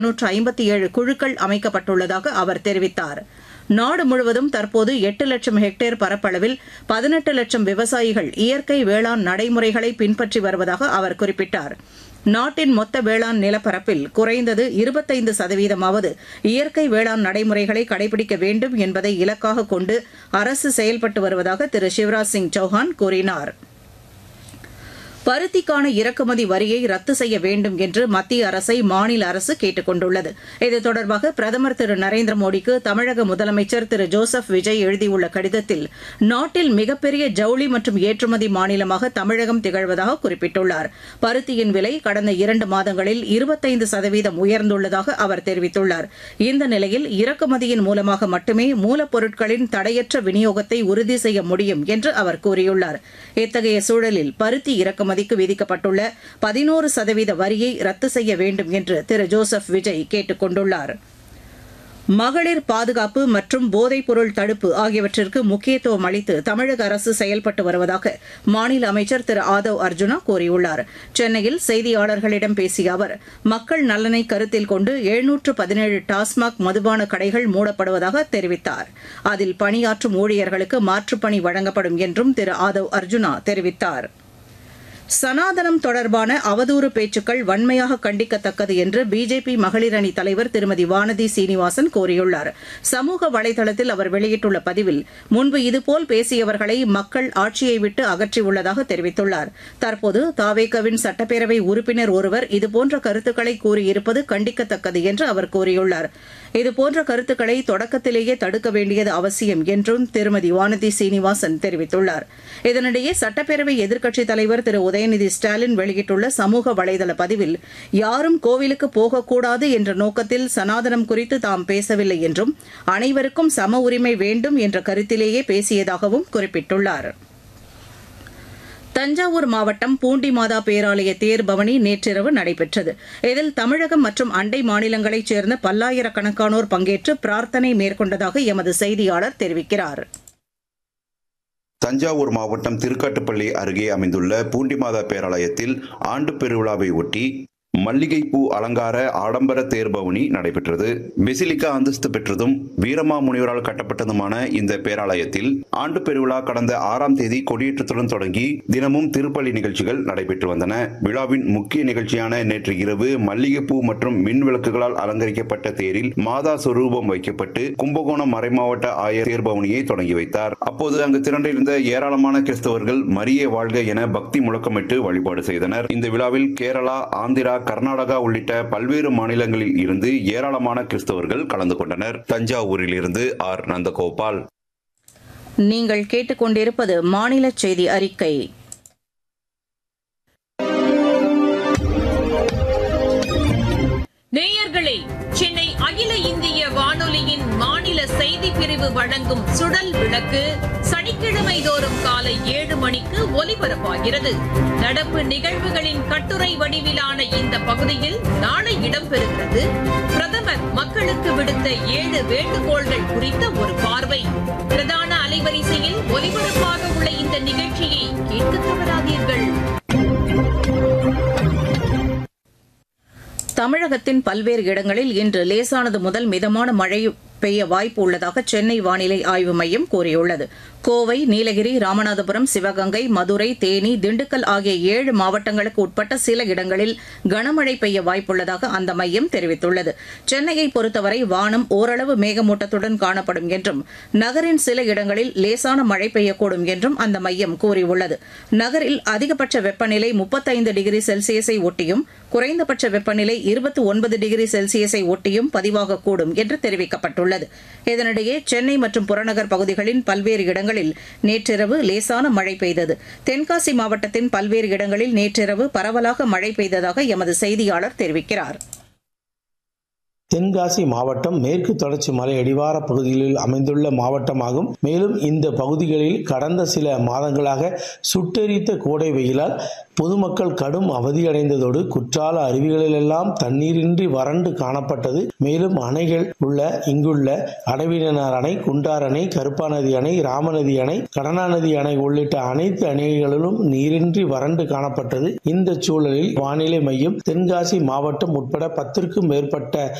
நூற்று ஐம்பத்தி ஏழு குழுக்கள் அமைக்கப்பட்டுள்ளதாக அவர் தெரிவித்தார் நாடு முழுவதும் தற்போது எட்டு லட்சம் ஹெக்டேர் பரப்பளவில் பதினெட்டு லட்சம் விவசாயிகள் இயற்கை வேளாண் நடைமுறைகளை பின்பற்றி வருவதாக அவர் குறிப்பிட்டார் நாட்டின் மொத்த வேளாண் நிலப்பரப்பில் குறைந்தது இருபத்தைந்து சதவீதமாவது இயற்கை வேளாண் நடைமுறைகளை கடைபிடிக்க வேண்டும் என்பதை இலக்காக கொண்டு அரசு செயல்பட்டு வருவதாக திரு சிவராஜ் சிங் சௌஹான் கூறினாா் பருத்திக்கான இறக்குமதி வரியை ரத்து செய்ய வேண்டும் என்று மத்திய அரசை மாநில அரசு கேட்டுக் கொண்டுள்ளது இது தொடர்பாக பிரதமர் திரு நரேந்திர மோடிக்கு தமிழக முதலமைச்சர் திரு ஜோசப் விஜய் எழுதியுள்ள கடிதத்தில் நாட்டில் மிகப்பெரிய ஜவுளி மற்றும் ஏற்றுமதி மாநிலமாக தமிழகம் திகழ்வதாக குறிப்பிட்டுள்ளார் பருத்தியின் விலை கடந்த இரண்டு மாதங்களில் இருபத்தைந்து சதவீதம் உயர்ந்துள்ளதாக அவர் தெரிவித்துள்ளார் இந்த நிலையில் இறக்குமதியின் மூலமாக மட்டுமே மூலப்பொருட்களின் தடையற்ற விநியோகத்தை உறுதி செய்ய முடியும் என்று அவர் கூறியுள்ளார் இத்தகைய சூழலில் பருத்தி இறக்குமதி இறக்குமதிக்கு விதிக்கப்பட்டுள்ள பதினோரு சதவீத வரியை ரத்து செய்ய வேண்டும் என்று திரு ஜோசப் விஜய் கேட்டுக் கொண்டுள்ளார் மகளிர் பாதுகாப்பு மற்றும் போதைப்பொருள் தடுப்பு ஆகியவற்றிற்கு முக்கியத்துவம் அளித்து தமிழக அரசு செயல்பட்டு வருவதாக மாநில அமைச்சர் திரு ஆதவ் அர்ஜுனா கூறியுள்ளார் சென்னையில் செய்தியாளர்களிடம் பேசிய அவர் மக்கள் நலனை கருத்தில் கொண்டு எழுநூற்று பதினேழு டாஸ்மாக் மதுபான கடைகள் மூடப்படுவதாக தெரிவித்தார் அதில் பணியாற்றும் ஊழியர்களுக்கு மாற்றுப்பணி வழங்கப்படும் என்றும் திரு ஆதவ் அர்ஜுனா தெரிவித்தாா் சனாதனம் தொடர்பான அவதூறு பேச்சுக்கள் வன்மையாக கண்டிக்கத்தக்கது என்று பிஜேபி மகளிர் அணி தலைவர் திருமதி வானதி சீனிவாசன் கூறியுள்ளார் சமூக வலைதளத்தில் அவர் வெளியிட்டுள்ள பதிவில் முன்பு இதுபோல் பேசியவர்களை மக்கள் ஆட்சியை விட்டு அகற்றியுள்ளதாக தெரிவித்துள்ளார் தற்போது தாவேகவின் சட்டப்பேரவை உறுப்பினர் ஒருவர் இதுபோன்ற கருத்துக்களை கூறியிருப்பது கண்டிக்கத்தக்கது என்று அவர் கூறியுள்ளார் இதுபோன்ற கருத்துக்களை தொடக்கத்திலேயே தடுக்க வேண்டியது அவசியம் என்றும் திருமதி வானதி சீனிவாசன் தெரிவித்துள்ளார் இதனிடையே சட்டப்பேரவை எதிர்க்கட்சித் தலைவர் திரு உதயநிதி ஸ்டாலின் வெளியிட்டுள்ள சமூக வலைதள பதிவில் யாரும் கோவிலுக்கு போகக்கூடாது என்ற நோக்கத்தில் சனாதனம் குறித்து தாம் பேசவில்லை என்றும் அனைவருக்கும் சம உரிமை வேண்டும் என்ற கருத்திலேயே பேசியதாகவும் குறிப்பிட்டுள்ளாா் தஞ்சாவூர் மாவட்டம் பூண்டி மாதா பேராலய தேர் பவனி நேற்றிரவு நடைபெற்றது இதில் தமிழகம் மற்றும் அண்டை மாநிலங்களைச் சேர்ந்த பல்லாயிரக்கணக்கானோர் பங்கேற்று பிரார்த்தனை மேற்கொண்டதாக எமது செய்தியாளர் தெரிவிக்கிறார் தஞ்சாவூர் மாவட்டம் திருக்காட்டுப்பள்ளி அருகே அமைந்துள்ள பூண்டிமாதா பேராலயத்தில் ஆண்டு பெருவிழாவை ஒட்டி மல்லிகைப்பூ அலங்கார ஆடம்பர தேர்பவனி நடைபெற்றது பெசிலிக்கா அந்தஸ்து பெற்றதும் வீரமா முனிவரால் கட்டப்பட்டதுமான இந்த பேராலயத்தில் ஆண்டு பெருவிழா கடந்த ஆறாம் தேதி கொடியேற்றத்துடன் தொடங்கி தினமும் திருப்பலி நிகழ்ச்சிகள் நடைபெற்று வந்தன விழாவின் முக்கிய நிகழ்ச்சியான நேற்று இரவு மல்லிகைப்பூ மற்றும் மின் விளக்குகளால் அலங்கரிக்கப்பட்ட தேரில் மாதா சொரூபம் வைக்கப்பட்டு கும்பகோணம் மறைமாவட்ட ஆயர் தேர்பவனியை தொடங்கி வைத்தார் அப்போது அங்கு திரண்டிருந்த ஏராளமான கிறிஸ்தவர்கள் மரியே வாழ்க என பக்தி முழக்கமிட்டு வழிபாடு செய்தனர் இந்த விழாவில் கேரளா ஆந்திரா கர்நாடகா உள்ளிட்ட பல்வேறு மாநிலங்களில் இருந்து ஏராளமான கிறிஸ்தவர்கள் கலந்து கொண்டனர் தஞ்சாவூரில் இருந்து ஆர் நந்தகோபால் நீங்கள் கேட்டுக்கொண்டிருப்பது மாநில செய்தி அறிக்கை நேயர்களே சென்னை அகில இந்திய வானொலியின் மாநில செய்தி பிரிவு வழங்கும் சுடல் விளக்கு சனிக்கிழமை தோறும் காலை ஏழு மணிக்கு ஒலிபரப்பாகிறது நடப்பு நிகழ்வுகளின் கட்டுரை வடிவிலான இந்த பகுதியில் நாளை இடம்பெறுகிறது பிரதமர் மக்களுக்கு விடுத்த ஏழு வேண்டுகோள்கள் குறித்த ஒரு பார்வை பிரதான அலைவரிசையில் ஒலிபரப்பாக உள்ள இந்த நிகழ்ச்சியை கேட்க தவறாதீர்கள் தமிழகத்தின் பல்வேறு இடங்களில் இன்று லேசானது முதல் மிதமான மழை பெய்ய வாய்ப்பு உள்ளதாக சென்னை வானிலை ஆய்வு மையம் கூறியுள்ளது கோவை நீலகிரி ராமநாதபுரம் சிவகங்கை மதுரை தேனி திண்டுக்கல் ஆகிய ஏழு மாவட்டங்களுக்கு உட்பட்ட சில இடங்களில் கனமழை பெய்ய வாய்ப்புள்ளதாக அந்த மையம் தெரிவித்துள்ளது சென்னையை பொறுத்தவரை வானம் ஓரளவு மேகமூட்டத்துடன் காணப்படும் என்றும் நகரின் சில இடங்களில் லேசான மழை பெய்யக்கூடும் என்றும் அந்த மையம் கூறியுள்ளது நகரில் அதிகபட்ச வெப்பநிலை முப்பத்தைந்து டிகிரி செல்சியஸை ஒட்டியும் குறைந்தபட்ச வெப்பநிலை இருபத்தி ஒன்பது டிகிரி செல்சியஸை ஒட்டியும் பதிவாகக்கூடும் என்று தெரிவிக்கப்பட்டுள்ளது இதனிடையே சென்னை மற்றும் புறநகர் பகுதிகளின் பல்வேறு இடங்களில் நேற்றிரவு லேசான மழை பெய்தது தென்காசி மாவட்டத்தின் பல்வேறு இடங்களில் நேற்றிரவு பரவலாக மழை பெய்ததாக எமது செய்தியாளர் தெரிவிக்கிறாா் தென்காசி மாவட்டம் மேற்கு தொடர்ச்சி மலை அடிவார பகுதிகளில் அமைந்துள்ள மாவட்டமாகும் மேலும் இந்த பகுதிகளில் கடந்த சில மாதங்களாக சுட்டெரித்த கோடை வெயிலால் பொதுமக்கள் கடும் அவதியடைந்ததோடு குற்றால அருவிகளிலெல்லாம் தண்ணீரின்றி வறண்டு காணப்பட்டது மேலும் அணைகள் உள்ள இங்குள்ள அடவினார் அணை குண்டார் அணை கருப்பாநதி அணை ராமநதி அணை கடனாநதி அணை உள்ளிட்ட அனைத்து அணைகளிலும் நீரின்றி வறண்டு காணப்பட்டது இந்த சூழலில் வானிலை மையம் தென்காசி மாவட்டம் உட்பட பத்திற்கும் மேற்பட்ட